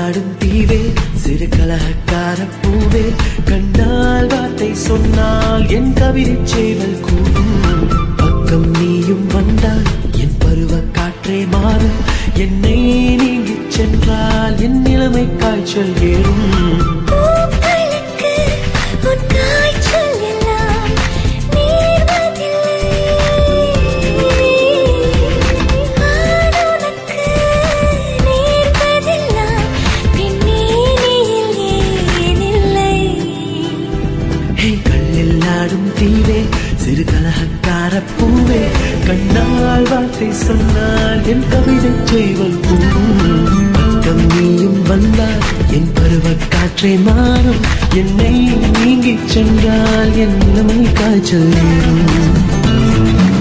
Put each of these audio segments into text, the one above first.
கல்லில்லாடும் தீவே சிறு கலகக்கார பூவே கண்ணால் வார்த்தை சொன்னால் என் கவிதை சேவல் கூடும் பக்கம் நீயும் வந்தால் என் பருவ காற்றே மாறும் என்னை நீங்கிச் சென்றால் என் நிலைமை காய்ச்சல் ஏறும் பூக்களுக்கு உன் காய்ச்சல் எல்லாம் நேர்வதில்லை. ஆணுனக்கு நேர்வதெல்லாம் பெண்ணேனியில் ஏனில்லை. ஹே கல்லில்லாடும் தீவே சிறு கலகக்கார பூவே கண்ணால் வார்த்தை சொன்னால் என் கவிதை செய்வல் கூடும் பக்கம் நீயும் வந்தால் என் பருவ காற்றே மாறும் என்னை நீங்கிச் சென்றால் என் நிலைமை காய்ச்சல் ஏறும்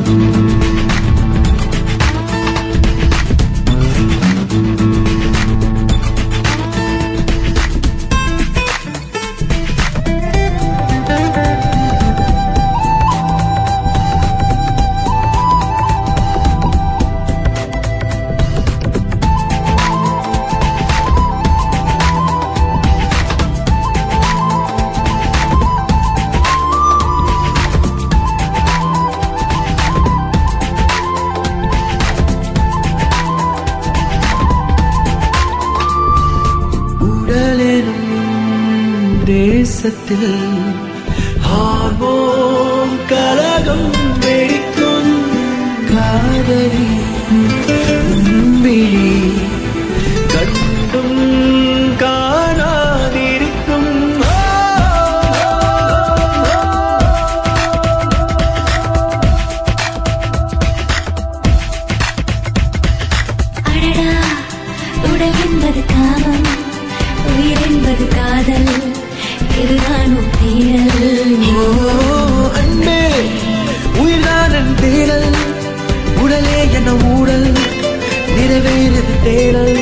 உடலெனும் தேசத்தில் ஹார்மோன் கலகம் வெடிக்கும் காதலி உன்விழி கண்டும் காணாதிருக்கும் அடடா உடல் என்பது காமம் உயிர் என்பது காதல் இதுதானும் தேடல் ஓ, அன்பே உயிர்தான் என் தேடல் உடலே என்ன ஊடல் நிறைவேறது தேடல்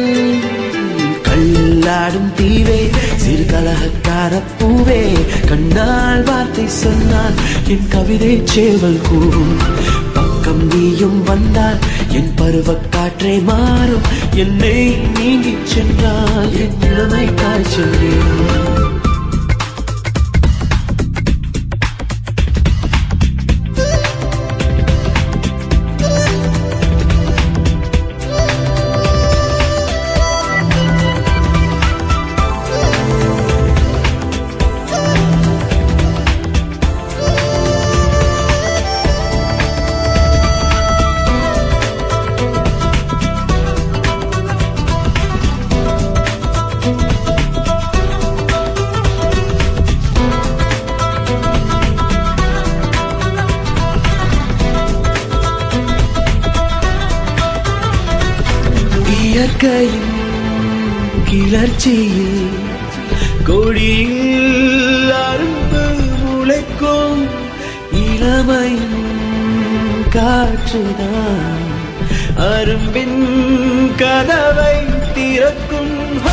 கல்லாடும் தீவே சிறு கலகக்கார பூவே கண்ணால் வார்த்தை சொன்னால் என் கவிதை சேவல் கூறும் பக்கம் நீயும் வந்தால் என் பருவ காற்றே மாறும் என்னை நீங்கிச் சென்றால் என் இளமை காய்ச்சல் ஏறும். இயற்கையின் கிளர்ச்சியில் கொடியில் அரும்பு முளைக்கும் இளமையின் காற்றுதான் அரும்பின் கதவை திறக்கும்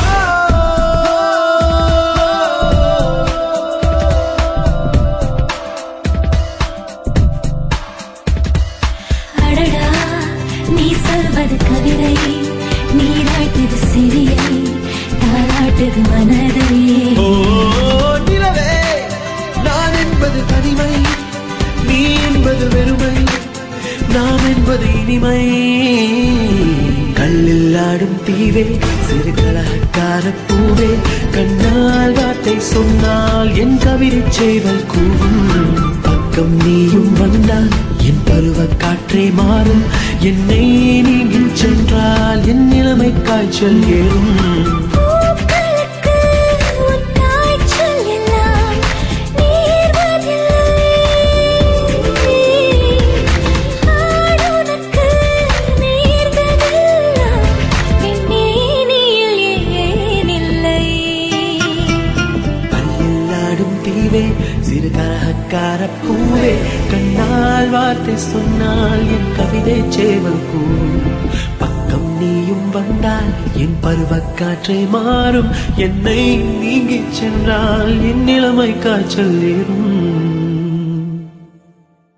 அடடா நீ சொல்வது கவிதை நீராட்டுது சிறியை தாராட்டுது மனதை ஓ நிலவே நான் என்பது தனிமை நீ என்பது வெறுமை நாம் என்பது இனிமை கல்லில் ஆடும் தீவே சிறு கலகக்கார பூவே கண்ணால் வார்த்தை சொன்னால் என் கவிதை செய்வல் கூறும் பக்கம் நீயும் வந்தால் என் பருவ காற்றே மாறும் என்னை நீங்கள் சென்றால் என் நிலைமை காய்ச்சல் ஏறும் பூக்களுக்கு உன் காய்ச்சல் எல்லாம் நேர்வதில்லை. ஆணுனக்கு நேர்வதெல்லாம் பெண்ணேனியில் ஏனில்லை. பல்லாடும் தீவே சிறு கலகக்கார பூவே கண்ணால் வார்த்தை சொன்னால் என் கவிதை சேவல் கூறும் பக்கம் நீயும் வந்தால் என் பருவக் காற்றே மாறும் என்னை நீங்கிச் சென்றால் என் நிலைமை காய்ச்சல் ஏறும்